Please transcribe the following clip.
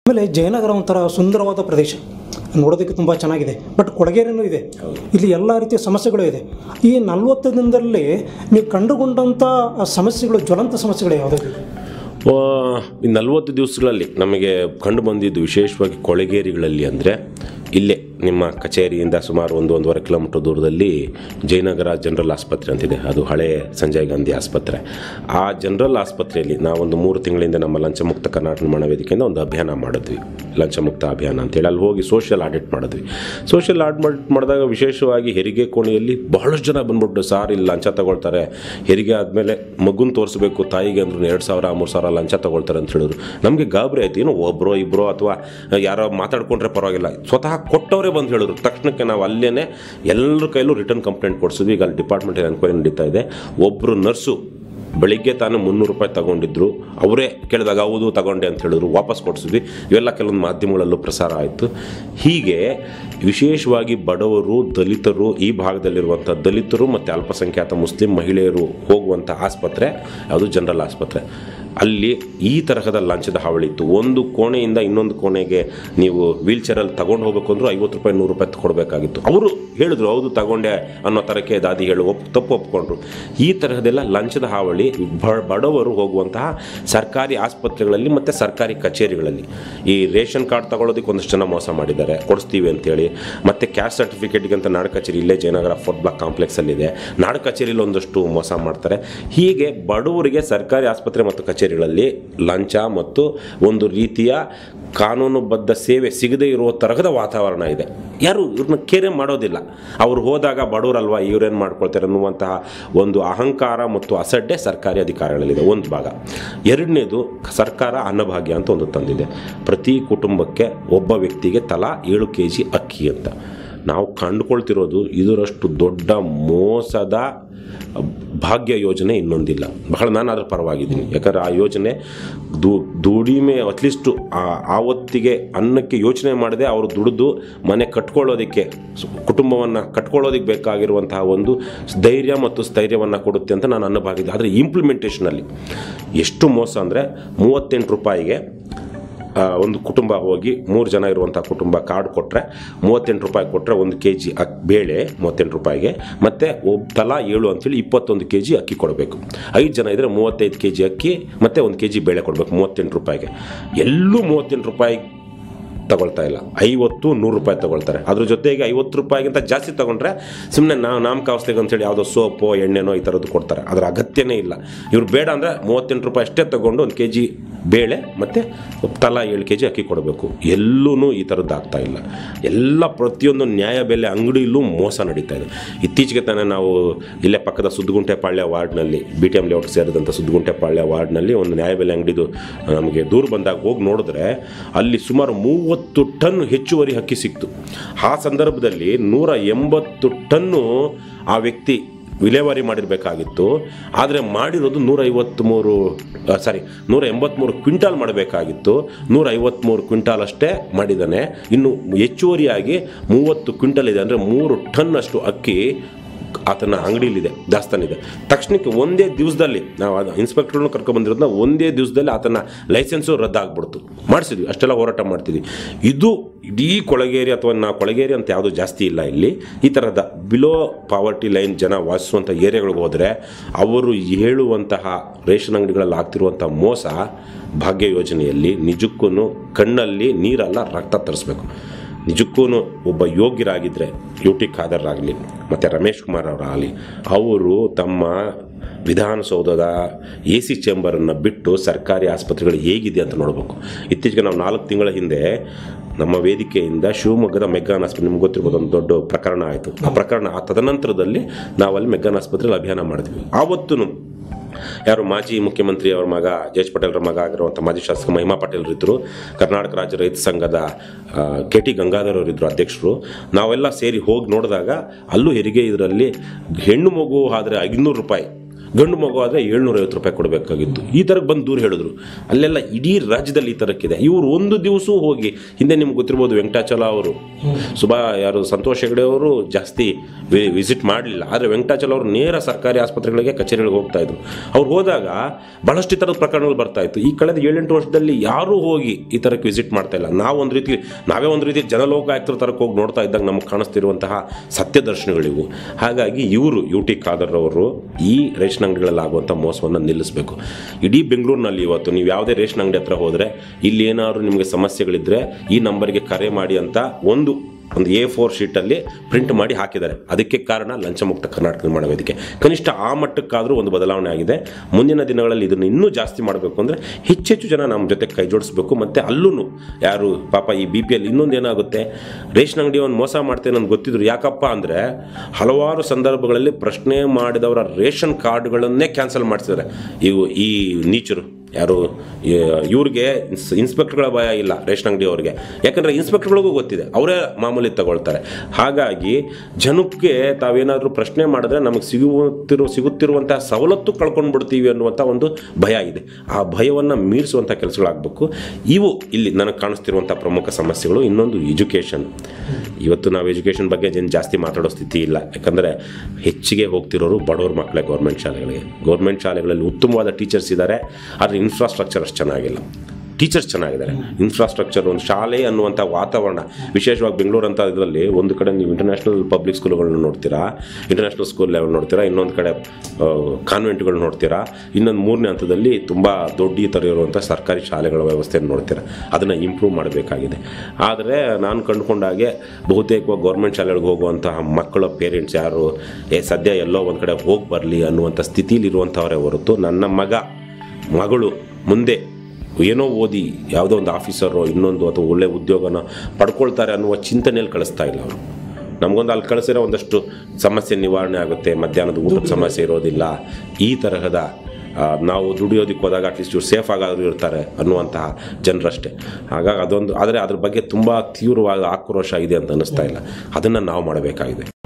ಆಮೇಲೆ ಜಯನಗರ ಒಂಥರ ಸುಂದರವಾದ ಪ್ರದೇಶ ನೋಡೋದಕ್ಕೆ ತುಂಬ ಚೆನ್ನಾಗಿದೆ ಬಟ್ ಕೊಡಗೇರಿನೂ ಇದೆ ಇಲ್ಲಿ ಎಲ್ಲ ರೀತಿಯ ಸಮಸ್ಯೆಗಳು ಇದೆ ಈ ನಲವತ್ತು ದಿನದಲ್ಲಿ ನೀವು ಕಂಡುಕೊಂಡಂಥ ಸಮಸ್ಯೆಗಳು ಜ್ವಲಂತ ಸಮಸ್ಯೆಗಳು ಯಾವುದಾದ್ರು ಆ, ಈ ನಲವತ್ತು ದಿವಸಗಳಲ್ಲಿ ನಮಗೆ ಕಂಡು ಬಂದಿದ್ದು ವಿಶೇಷವಾಗಿ ಕೊಳೆಗೇರಿಗಳಲ್ಲಿ ಅಂದರೆ ಇಲ್ಲೇ ನಿಮ್ಮ ಕಚೇರಿಯಿಂದ ಸುಮಾರು ಒಂದು ಒಂದೂವರೆ ಕಿಲೋಮೀಟರ್ ದೂರದಲ್ಲಿ ಜಯನಗರ ಜನರಲ್ ಆಸ್ಪತ್ರೆ ಅಂತಿದೆ ಅದು ಹಳೆ ಸಂಜಯ್ ಗಾಂಧಿ ಆಸ್ಪತ್ರೆ ಆ ಜನರಲ್ ಆಸ್ಪತ್ರೆಯಲ್ಲಿ ನಾವೊಂದು ಮೂರು ತಿಂಗಳಿಂದ ನಮ್ಮ ಲಂಚಮುಕ್ತ ಕರ್ನಾಟಕ ನಿರ್ಮಾಣ ವೇದಿಕೆಯಿಂದ ಒಂದು ಅಭಿಯಾನ ಮಾಡಿದ್ವಿ ಲಂಚಮುಕ್ತ ಅಭಿಯಾನ ಅಂತೇಳಿ ಅಲ್ಲಿ ಹೋಗಿ ಸೋಷಿಯಲ್ ಆಡಿಟ್ ಮಾಡಿದ್ವಿ ಸೋಷಿಯಲ್ ಆಡಿಟ್ ಮಾಡಿದಾಗ ವಿಶೇಷವಾಗಿ ಹೆರಿಗೆ ಕೋಣೆಯಲ್ಲಿ ಬಹಳಷ್ಟು ಜನ ಬಂದ್ಬಿಟ್ಟು ಸಾರ್ ಇಲ್ಲಿ ಲಂಚ ತಗೊಳ್ತಾರೆ ಹೆರಿಗೆ ಆದಮೇಲೆ ಮಗುನ ತೋರಿಸ್ಬೇಕು ತಾಯಿಗೆ ಅಂದ್ರು ಎರಡು ಸಾವಿರ ಮೂರು ಸಾವಿರ ಲಂಚ ತಗೊಳ್ತಾರೆ ಅಂತ ಹೇಳಿದ್ರು ನಮಗೆ ಗಾಬರಿ ಆಯ್ತು ಏನೋ ಒಬ್ಬರೋ ಇಬ್ಬರೋ ಅಥವಾ ಯಾರೋ ಮಾತಾಡ್ಕೊಂಡ್ರೆ ಪರವಾಗಿಲ್ಲ ಸ್ವತಃ ಕೊಟ್ಟವರೇ ಬಂದು ಹೇಳಿದ್ರು ತಕ್ಷಣಕ್ಕೆ ನಾವು ಅಲ್ಲೇ ಎಲ್ಲರ ಕೈಲೂ ರಿಟರ್ನ್ ಕಂಪ್ಲೇಂಟ್ ಕೊಡಿಸಿದ್ವಿ ಈಗ ಅಲ್ಲಿ ಡಿಪಾರ್ಟ್ಮೆಂಟ್ ಎನ್ಕ್ವೈರಿ ನಡೀತಾ ಇದೆ ಒಬ್ಬರು ನರ್ಸು ಬೆಳಿಗ್ಗೆ ತಾನು ಮುನ್ನೂರು ರೂಪಾಯಿ ತಗೊಂಡಿದ್ರು ಅವರೇ ಕೇಳಿದಾಗ ಹೌದು ತಗೊಂಡೆ ಅಂತ ಹೇಳಿದ್ರು ವಾಪಸ್ ಕೊಡಿಸಿದ್ವಿ ಇವೆಲ್ಲ ಕೆಲವೊಂದು ಮಾಧ್ಯಮಗಳಲ್ಲೂ ಪ್ರಸಾರ ಆಯಿತು ಹೀಗೆ ವಿಶೇಷವಾಗಿ ಬಡವರು ದಲಿತರು ಈ ಭಾಗದಲ್ಲಿರುವಂಥ ದಲಿತರು ಮತ್ತು ಅಲ್ಪಸಂಖ್ಯಾತ ಮುಸ್ಲಿಂ ಮಹಿಳೆಯರು ಹೋಗುವಂಥ ಆಸ್ಪತ್ರೆ ಅದು ಜನರಲ್ ಆಸ್ಪತ್ರೆ ಅಲ್ಲಿ ಈ ತರಹದ ಲಂಚದ ಹಾವಳಿ ಇತ್ತು ಒಂದು ಕೋಣೆಯಿಂದ ಇನ್ನೊಂದು ಕೋಣೆಗೆ ನೀವು ವೀಲ್ ಚೇರಲ್ಲಿ ತಗೊಂಡು ಹೋಗ್ಬೇಕು ಅಂದ್ರೂ ಐವತ್ತು ರೂಪಾಯಿ ನೂರು ರೂಪಾಯಿ ಕೊಡಬೇಕಾಗಿತ್ತು ಅವರು ಹೇಳಿದ್ರು ಹೌದು ತಗೊಂಡೆ ಅನ್ನೋ ಥರಕ್ಕೆ ದಾದಿ ಹೇಳು ಒಪ್ ತಪ್ಪು ಒಪ್ಕೊಂಡ್ರು ಈ ತರಹದೆಲ್ಲ ಲಂಚದ ಹಾವಳಿ ಬ- ಬಡವರು ಹೋಗುವಂತಹ ಸರ್ಕಾರಿ ಆಸ್ಪತ್ರೆಗಳಲ್ಲಿ ಮತ್ತು ಸರ್ಕಾರಿ ಕಚೇರಿಗಳಲ್ಲಿ ಈ ರೇಷನ್ ಕಾರ್ಡ್ ತಗೊಳ್ಳೋದಕ್ಕೆ ಒಂದಷ್ಟು ಜನ ಮೋಸ ಮಾಡಿದ್ದಾರೆ ಕೊಡಿಸ್ತೀವಿ ಅಂತೇಳಿ ಮತ್ತು ಕ್ಯಾಸ್ಟ್ ಸರ್ಟಿಫಿಕೇಟ್ಗೆ ಅಂತ ನಾಡ ಕಚೇರಿ ಇಲ್ಲೇ ಜಯನಗರ ಫೋರ್ಟ್ ಬ್ಲಾಕ್ ಕಾಂಪ್ಲೆಕ್ಸಲ್ಲಿದೆ ನಾಡ ಕಚೇರಿಲಿ ಒಂದಷ್ಟು ಮೋಸ ಮಾಡ್ತಾರೆ ಹೀಗೆ ಬಡವರಿಗೆ ಸರ್ಕಾರಿ ಆಸ್ಪತ್ರೆ ಮತ್ತು ಕಚೇರಿಗಳಲ್ಲಿ ಲಂಚ ಮತ್ತು ಒಂದು ರೀತಿಯ ಕಾನೂನುಬದ್ಧ ಸೇವೆ ಸಿಗದೇ ಇರುವ ತರಹದ ವಾತಾವರಣ ಇದೆ ಯಾರು ಇವ್ರನ್ನ ಕೇರೆ ಮಾಡೋದಿಲ್ಲ ಅವ್ರು ಹೋದಾಗ ಬಡವರಲ್ವಾ ಇವ್ರೇನು ಮಾಡ್ಕೊಳ್ತಾರೆ ಅನ್ನುವಂತಹ ಒಂದು ಅಹಂಕಾರ ಮತ್ತು ಅಸಡ್ಡೆ ಸರ್ಕಾರಿ ಅಧಿಕಾರಿಗಳಲ್ಲಿದೆ ಒಂದು ಭಾಗ ಎರಡನೇದು ಸರ್ಕಾರ ಅನ್ನಭಾಗ್ಯ ಅಂತ ಒಂದು ತಂದಿದೆ ಪ್ರತಿ ಕುಟುಂಬಕ್ಕೆ ಒಬ್ಬ ವ್ಯಕ್ತಿಗೆ ತಲಾ ಏಳು ಕೆ ಜಿ ಅಕ್ಕಿ ಅಂತ ನಾವು ಕಂಡುಕೊಳ್ತಿರೋದು ಇದರಷ್ಟು ದೊಡ್ಡ ಮೋಸದ ಭಾಗ್ಯ ಯೋಜನೆ ಇನ್ನೊಂದಿಲ್ಲ ಬಹಳ ನಾನು ಅದ್ರ ಪರವಾಗಿದ್ದೀನಿ ಯಾಕಂದರೆ ಆ ಯೋಜನೆ ದು ದುಡಿಮೆ ಅಟ್ಲೀಸ್ಟು ಆವತ್ತಿಗೆ ಅನ್ನಕ್ಕೆ ಯೋಚನೆ ಮಾಡದೆ ಅವರು ದುಡಿದು ಮನೆ ಕಟ್ಕೊಳ್ಳೋದಕ್ಕೆ ಸ್- ಕುಟುಂಬವನ್ನು ಕಟ್ಕೊಳ್ಳೋದಕ್ಕೆ ಬೇಕಾಗಿರುವಂತಹ ಒಂದು ಧೈರ್ಯ ಮತ್ತು ಸ್ಥೈರ್ಯವನ್ನು ಕೊಡುತ್ತೆ ಅಂತ ನಾನು ಅನ್ನಭಾಗಿದ್ದೆ ಆದರೆ ಇಂಪ್ಲಿಮೆಂಟೇಷನಲ್ಲಿ ಎಷ್ಟು ಮೋಸ ಅಂದರೆ ಮೂವತ್ತೆಂಟು ರೂಪಾಯಿಗೆ ಆ, ಒಂದು ಕುಟುಂಬ ಹೋಗಿ ಮೂರು ಜನ ಇರುವಂಥ ಕುಟುಂಬ ಕಾರ್ಡ್ ಕೊಟ್ಟರೆ ಮೂವತ್ತೆಂಟು ರೂಪಾಯಿ ಕೊಟ್ಟರೆ ಒಂದು ಕೆ ಜಿ ಅಕ್ ಬೇಳೆ ಮೂವತ್ತೆಂಟು ರೂಪಾಯಿಗೆ ಮತ್ತು ಒಬ್ಬ ತಲಾ ಏಳು ಅಂತೇಳಿ ಇಪ್ಪತ್ತೊಂದು ಕೆ ಜಿ ಅಕ್ಕಿ ಕೊಡಬೇಕು ಐದು ಜನ ಇದ್ದರೆ ಮೂವತ್ತೈದು ಕೆ ಜಿ ಅಕ್ಕಿ ಮತ್ತು ಒಂದು ಕೆ ಜಿ ಬೇಳೆ ಕೊಡಬೇಕು ಮೂವತ್ತೆಂಟು ರೂಪಾಯಿಗೆ ಎಲ್ಲೂ ಮೂವತ್ತೆಂಟು ರೂಪಾಯಿ ತಗೊಳ್ತಾ ಇಲ್ಲ ಐವತ್ತು ನೂರು ರೂಪಾಯಿ ತಗೊಳ್ತಾರೆ ಅದ್ರ ಜೊತೆಗೆ ಐವತ್ತು ರೂಪಾಯಿಗಿಂತ ಜಾಸ್ತಿ ತಗೊಂಡ್ರೆ ಸುಮ್ಮನೆ ನಾವು ನಾಮಕಾವಸ್ಥೆಗೆ ಅಂತೇಳಿ ಯಾವುದೋ ಸೋಪೋ ಎಣ್ಣೆನೋ ಈ ಥರದ್ದು ಕೊಡ್ತಾರೆ ಅದರ ಅಗತ್ಯನೇ ಇಲ್ಲ ಇವ್ರು ಬೇಡ ಅಂದರೆ ಮೂವತ್ತೆಂಟು ರೂಪಾಯಿ ಅಷ್ಟೇ ತಗೊಂಡು ಒಂದು ಕೆ ಜಿ ಬೇಳೆ ಮತ್ತು ತಲಾ ಏಳು ಕೆ ಜಿ ಅಕ್ಕಿ ಕೊಡಬೇಕು ಎಲ್ಲೂ ಈ ಥರದ್ದು ಆಗ್ತಾ ಇಲ್ಲ ಎಲ್ಲ ಪ್ರತಿಯೊಂದು ನ್ಯಾಯ ಬೆಲೆ ಅಂಗಡಿಯಲ್ಲೂ ಮೋಸ ನಡೀತಾ ಇದೆ ಇತ್ತೀಚೆಗೆ ತಾನೇ ನಾವು ಇಲ್ಲೇ ಪಕ್ಕದ ಸುದ್ಗುಂಟೆ ಪಾಳ್ಯ ವಾರ್ಡ್ನಲ್ಲಿ ಬಿ ಟಿ ಎಮ್ ಲೇಔಟ್ ಸೇರಿದಂಥ ಸುದ್ಗುಂಟೆ ಪಾಳ್ಯ ವಾರ್ಡ್ನಲ್ಲಿ ಒಂದು ನ್ಯಾಯಬೆಲೆ ಅಂಗಡಿದು ನಮಗೆ ದೂರು ಬಂದಾಗ ಹೋಗಿ ನೋಡಿದ್ರೆ ಅಲ್ಲಿ ಸುಮಾರು ಮೂವತ್ತು ಟನ್ ಹೆಚ್ಚುವರಿ ಅಕ್ಕಿ ಸಿಕ್ತು ಆ ಸಂದರ್ಭದಲ್ಲಿ ನೂರ ಎಂಬತ್ತು ಟನ್ನು ಆ ವ್ಯಕ್ತಿ ವಿಲೇವಾರಿ ಮಾಡಿರಬೇಕಾಗಿತ್ತು ಆದರೆ ಮಾಡಿರೋದು ನೂರ ಐವತ್ತ್ಮೂರು ಸಾರಿ ನೂರ ಎಂಬತ್ತ್ಮೂರು ಕ್ವಿಂಟಾಲ್ ಮಾಡಬೇಕಾಗಿತ್ತು ನೂರ ಐವತ್ತ್ಮೂರು ಕ್ವಿಂಟಾಲ್ ಅಷ್ಟೇ ಮಾಡಿದ್ದಾನೆ ಇನ್ನು ಹೆಚ್ಚುವರಿಯಾಗಿ ಮೂವತ್ತು ಕ್ವಿಂಟಲ್ ಇದೆ ಅಂದರೆ ಮೂರು ಟನ್ ಅಷ್ಟು ಅಕ್ಕಿ ಆತನ ಅಂಗಡಿಲಿದೆ ದಾಸ್ತಾನಿದೆ ತಕ್ಷಣಕ್ಕೆ ಒಂದೇ ದಿವಸದಲ್ಲಿ ನಾವು ಅದು ಇನ್ಸ್ಪೆಕ್ಟರ್ನು ಕರ್ಕೊಂಡ್ಬಂದಿರೋದನ್ನ ಒಂದೇ ದಿವಸದಲ್ಲಿ ಆತನ ಲೈಸೆನ್ಸು ರದ್ದಾಗ್ಬಿಡ್ತು ಮಾಡಿಸಿದ್ವಿ ಅಷ್ಟೆಲ್ಲ ಹೋರಾಟ ಮಾಡ್ತಿದ್ವಿ ಇದು ಇಡೀ ಕೊಳಗೇರಿ ಅಥವಾ ನಾವು ಕೊಳಗೇರಿ ಅಂತ ಯಾವುದು ಜಾಸ್ತಿ ಇಲ್ಲ ಇಲ್ಲಿ ಈ ಥರದ ಬಿಲೋ ಪಾವರ್ಟಿ ಲೈನ್ ಜನ ವಾಸಿಸುವಂಥ ಏರಿಯಾಗಳಿಗೆ ಹೋದರೆ ಅವರು ಹೇಳುವಂತಹ ರೇಷನ್ ಅಂಗಡಿಗಳಲ್ಲಿ ಆಗ್ತಿರುವಂಥ ಮೋಸ ಭಾಗ್ಯ ಯೋಜನೆಯಲ್ಲಿ ನಿಜಕ್ಕೂ ಕಣ್ಣಲ್ಲಿ ನೀರಲ್ಲ ರಕ್ತ ತರಿಸ್ಬೇಕು ನಿಜಕ್ಕೂ ಒಬ್ಬ ಯೋಗ್ಯರಾಗಿದ್ದರೆ ಯು ಟಿ ಖಾದರ್ರಾಗಲಿ ಮತ್ತು ರಮೇಶ್ ಕುಮಾರ್ ಅವರಾಗಲಿ ಅವರು ತಮ್ಮ ವಿಧಾನಸೌಧದ ಎ ಸಿ ಚೇಂಬರನ್ನು ಬಿಟ್ಟು ಸರ್ಕಾರಿ ಆಸ್ಪತ್ರೆಗಳು ಹೇಗಿದೆ ಅಂತ ನೋಡಬೇಕು ಇತ್ತೀಚೆಗೆ ನಾವು ನಾಲ್ಕು ತಿಂಗಳ ಹಿಂದೆ ನಮ್ಮ ವೇದಿಕೆಯಿಂದ ಶಿವಮೊಗ್ಗದ ಮೆಗ್ಗಾನ್ ಆಸ್ಪತ್ರೆ ನಿಮ್ಗೆ ಗೊತ್ತಿರ್ಬೋದು ಒಂದು ದೊಡ್ಡ ಪ್ರಕರಣ ಆಯಿತು ಆ ಪ್ರಕರಣ ಆ ತದನಂತರದಲ್ಲಿ ನಾವಲ್ಲಿ ಮೆಗ್ಗಾನ್ ಆಸ್ಪತ್ರೆಯಲ್ಲಿ ಅಭಿಯಾನ ಮಾಡಿದ್ವಿ ಆವತ್ತೂ ಯಾರು ಮಾಜಿ ಮುಖ್ಯಮಂತ್ರಿ ಅವರ ಮಗ ಜಯೇಶ್ ಪಟೇಲ್ರ ಮಗ ಆಗಿರುವಂಥ ಮಾಜಿ ಶಾಸಕ ಮಹಿಮಾ ಪಟೇಲ್ ಇದ್ದರು ಕರ್ನಾಟಕ ರಾಜ್ಯ ರೈತ ಸಂಘದ ಕೆ ಟಿ ಗಂಗಾಧರ್ ಅವರಿದ್ದರು ಅಧ್ಯಕ್ಷರು ನಾವೆಲ್ಲ ಸೇರಿ ಹೋಗಿ ನೋಡಿದಾಗ ಅಲ್ಲೂ ಹೆರಿಗೆ ಇದರಲ್ಲಿ ಹೆಣ್ಣು ಮಗು ಆದರೆ ಐದುನೂರು ರೂಪಾಯಿ ಗಂಡು ಮಗು ಆದರೆ ಏಳ್ನೂರೈವತ್ತು ರೂಪಾಯಿ ಕೊಡಬೇಕಾಗಿತ್ತು ಈ ಥರಕ್ಕೆ ಬಂದು ದೂರ ಹೇಳಿದ್ರು ಅಲ್ಲೆಲ್ಲ ಇಡೀ ರಾಜ್ಯದಲ್ಲಿ ಈ ಥರಕ್ಕಿದೆ ಇವರು ಒಂದು ದಿವಸ ಹೋಗಿ ಹಿಂದೆ ನಿಮ್ಗೆ ಗೊತ್ತಿರ್ಬೋದು ವೆಂಕಟಾಚಲ ಅವರು ಸುಬಾ ಯಾರು ಸಂತೋಷ್ ಹೆಗಡೆ ಅವರು ಜಾಸ್ತಿ ವಿಸಿಟ್ ಮಾಡಲಿಲ್ಲ ಆದರೆ ವೆಂಕಟಾಚಲ ಅವರು ನೇರ ಸರ್ಕಾರಿ ಆಸ್ಪತ್ರೆಗಳಿಗೆ ಕಚೇರಿಗಳಿಗೆ ಹೋಗ್ತಾ ಇದ್ರು ಅವ್ರು ಹೋದಾಗ ಬಹಳಷ್ಟು ಈ ಥರದ ಪ್ರಕರಣಗಳು ಬರ್ತಾ ಇತ್ತು ಈ ಕಳೆದ ಏಳೆಂಟು ವರ್ಷದಲ್ಲಿ ಯಾರೂ ಹೋಗಿ ಈ ಥರಕ್ಕೆ ವಿಸಿಟ್ ಮಾಡ್ತಾ ಇಲ್ಲ ನಾವು ಒಂದು ರೀತಿ ನಾವೇ ಒಂದು ರೀತಿ ಜನಲೋಕ ಆಯುಕ್ತರ ಥರಕ್ಕೆ ಹೋಗಿ ನೋಡ್ತಾ ಇದ್ದಾಗ ನಮಗೆ ಕಾಣಿಸ್ತಿರುವಂತಹ ಸತ್ಯದರ್ಶನಗಳಿವು ಹಾಗಾಗಿ ಇವರು ಯು ಟಿ ಖಾದರ್ ಅವರು ಈ ರೇಷನ್ ಅಂಗಡಿಗಳಲ್ಲಿ ಆಗುವಂಥ ಮೋಸವನ್ನು ನಿಲ್ಲಿಸಬೇಕು ಇಡೀ ಬೆಂಗಳೂರಿನಲ್ಲಿ ಇವತ್ತು ನೀವು ಯಾವುದೇ ರೇಷನ್ ಅಂಗಡಿ ಹತ್ರ ಹೋದರೆ ಇಲ್ಲಿ ಏನಾದ್ರು ನಿಮಗೆ ಸಮಸ್ಯೆಗಳಿದ್ದರೆ ಈ ನಂಬರ್ಗೆ ಕರೆ ಮಾಡಿ ಅಂತ ಒಂದು ಒಂದು ಎ ಫೋರ್ ಶೀಟಲ್ಲಿ ಪ್ರಿಂಟ್ ಮಾಡಿ ಹಾಕಿದ್ದಾರೆ ಅದಕ್ಕೆ ಕಾರಣ ಲಂಚಮುಕ್ತ ಕರ್ನಾಟಕ ನಿರ್ಮಾಣ ವೇದಿಕೆ ಕನಿಷ್ಠ ಆ ಮಟ್ಟಕ್ಕಾದರೂ ಒಂದು ಬದಲಾವಣೆ ಆಗಿದೆ ಮುಂದಿನ ದಿನಗಳಲ್ಲಿ ಇದನ್ನು ಇನ್ನೂ ಜಾಸ್ತಿ ಮಾಡಬೇಕು ಅಂದರೆ ಹೆಚ್ಚೆಚ್ಚು ಜನ ನಮ್ಮ ಜೊತೆ ಕೈ ಜೋಡಿಸ್ಬೇಕು ಮತ್ತು ಅಲ್ಲೂ ಯಾರು ಪಾಪ ಈ ಬಿ ಪಿ ಎಲ್ ಇನ್ನೊಂದು ಏನಾಗುತ್ತೆ ರೇಷನ್ ಅಂಗಡಿ ಒಂದು ಮೋಸ ಮಾಡ್ತೇನೆ ಅಂತ ಗೊತ್ತಿದ್ರು ಯಾಕಪ್ಪ ಅಂದರೆ ಹಲವಾರು ಸಂದರ್ಭಗಳಲ್ಲಿ ಪ್ರಶ್ನೆ ಮಾಡಿದವರ ರೇಷನ್ ಕಾರ್ಡ್ಗಳನ್ನೇ ಕ್ಯಾನ್ಸಲ್ ಮಾಡಿಸಿದ್ದಾರೆ ಇವು ಈ ನೀಚರು ಯಾರು ಈ- ಇವ್ರಿಗೆ ಇನ್ಸ್- ಇನ್ಸ್ಪೆಕ್ಟರ್ಗಳ ಭಯ ಇಲ್ಲ ರೇಷನ್ ಅಂಗಡಿ ಅವ್ರಿಗೆ ಯಾಕಂದರೆ ಇನ್ಸ್ಪೆಕ್ಟರ್ಗಳಿಗೂ ಗೊತ್ತಿದೆ ಅವರೇ ಮಾಮೂಲಿ ತಗೊಳ್ತಾರೆ ಹಾಗಾಗಿ ಜನಕ್ಕೆ ತಾವೇನಾದರೂ ಪ್ರಶ್ನೆ ಮಾಡಿದ್ರೆ ನಮಗೆ ಸಿಗುತ್ತಿರೋ ಸಿಗುತ್ತಿರುವಂತಹ ಸವಲತ್ತು ಕಳ್ಕೊಂಡು ಬಿಡ್ತೀವಿ ಅನ್ನುವಂಥ ಒಂದು ಭಯ ಇದೆ ಆ ಭಯವನ್ನು ಮೀರಿಸುವಂಥ ಕೆಲಸಗಳಾಗಬೇಕು ಇವು ಇಲ್ಲಿ ನನಗೆ ಕಾಣಿಸ್ತಿರುವಂಥ ಪ್ರಮುಖ ಸಮಸ್ಯೆಗಳು ಇನ್ನೊಂದು ಎಜುಕೇಷನ್ ಇವತ್ತು ನಾವು ಎಜುಕೇಷನ್ ಬಗ್ಗೆ ಏನು ಜಾಸ್ತಿ ಮಾತಾಡೋ ಸ್ಥಿತಿ ಇಲ್ಲ ಯಾಕಂದರೆ ಹೆಚ್ಚಿಗೆ ಹೋಗ್ತಿರೋರು ಬಡವ್ರ ಮಕ್ಕಳೇ ಗೌರ್ಮೆಂಟ್ ಶಾಲೆಗಳಿಗೆ ಗೌರ್ಮೆಂಟ್ ಶಾಲೆಗಳಲ್ಲಿ ಉತ್ತಮವಾದ ಟೀಚರ್ಸ್ ಇದ್ದಾರೆ ಆದರೆ ಇನ್ಫ್ರಾಸ್ಟ್ರಕ್ಚರ್ ಅಷ್ಟು ಚೆನ್ನಾಗಿಲ್ಲ ಟೀಚರ್ಸ್ ಚೆನ್ನಾಗಿದ್ದಾರೆ ಇನ್ಫ್ರಾಸ್ಟ್ರಕ್ಚರ್ ಒಂದು ಶಾಲೆ ಅನ್ನುವಂಥ ವಾತಾವರಣ ವಿಶೇಷವಾಗಿ ಬೆಂಗಳೂರು ಅಂತ ಇದರಲ್ಲಿ ಒಂದು ಕಡೆ ನೀವು ಇಂಟರ್ನ್ಯಾಷನಲ್ ಪಬ್ಲಿಕ್ ಸ್ಕೂಲ್ಗಳನ್ನ ನೋಡ್ತೀರಾ ಇಂಟರ್ನ್ಯಾಷನಲ್ ಸ್ಕೂಲ್ ಲೆವೆಲ್ ನೋಡ್ತೀರಾ ಇನ್ನೊಂದು ಕಡೆ ಕಾನ್ವೆಂಟ್ಗಳು ನೋಡ್ತೀರಾ ಇನ್ನೊಂದು ಮೂರನೇ ಹಂತದಲ್ಲಿ ತುಂಬ ದೊಡ್ಡ ಈ ಥರ ಇರುವಂಥ ಸರ್ಕಾರಿ ಶಾಲೆಗಳ ವ್ಯವಸ್ಥೆಯನ್ನು ನೋಡ್ತೀರಾ ಅದನ್ನು ಇಂಪ್ರೂವ್ ಮಾಡಬೇಕಾಗಿದೆ ಆದರೆ ನಾನು ಕಂಡುಕೊಂಡಾಗೆ ಬಹುತೇಕವಾಗಿ ಗೌರ್ಮೆಂಟ್ ಶಾಲೆಗಳಿಗೆ ಹೋಗುವಂತಹ ಮಕ್ಕಳ ಪೇರೆಂಟ್ಸ್ ಯಾರು ಏ ಸದ್ಯ ಎಲ್ಲೋ ಒಂದು ಕಡೆ ಹೋಗಿ ಬರಲಿ ಅನ್ನುವಂಥ ಸ್ಥಿತಿಲಿರುವಂಥವರೇ ಹೊರತು ನನ್ನ ಮಗ ಮಗಳು ಮುಂದೆ ಏನೋ ಓದಿ ಯಾವುದೋ ಒಂದು ಆಫೀಸರೋ ಇನ್ನೊಂದು ಅಥವಾ ಒಳ್ಳೆ ಉದ್ಯೋಗನ ಪಡ್ಕೊಳ್ತಾರೆ ಅನ್ನುವ ಚಿಂತನೆಯಲ್ಲಿ ಕಳಿಸ್ತಾ ಇಲ್ಲ ಅವರು ನಮಗೊಂದು ಅಲ್ಲಿ ಕಳಿಸಿರೋ ಒಂದಷ್ಟು ಸಮಸ್ಯೆ ನಿವಾರಣೆ ಆಗುತ್ತೆ ಮಧ್ಯಾಹ್ನದ ಊಟದ ಸಮಸ್ಯೆ ಇರೋದಿಲ್ಲ ಈ ತರಹದ ಆ, ನಾವು ದುಡಿಯೋದಕ್ಕೆ ಹೋದಾಗ ಅಟ್ಲೀಸ್ಟ್ ಇವ್ರು ಸೇಫ್ ಆಗಾದರೂ ಇರ್ತಾರೆ ಅನ್ನುವಂತಹ ಜನರಷ್ಟೇ ಹಾಗಾಗಿ ಅದೊಂದು ಆದರೆ ಅದ್ರ ಬಗ್ಗೆ ತುಂಬ ತೀವ್ರವಾದ ಆಕ್ರೋಶ ಇದೆ ಅಂತ ಅನ್ನಿಸ್ತಾ ಇಲ್ಲ ಅದನ್ನು ನಾವು ಮಾಡಬೇಕಾಗಿದೆ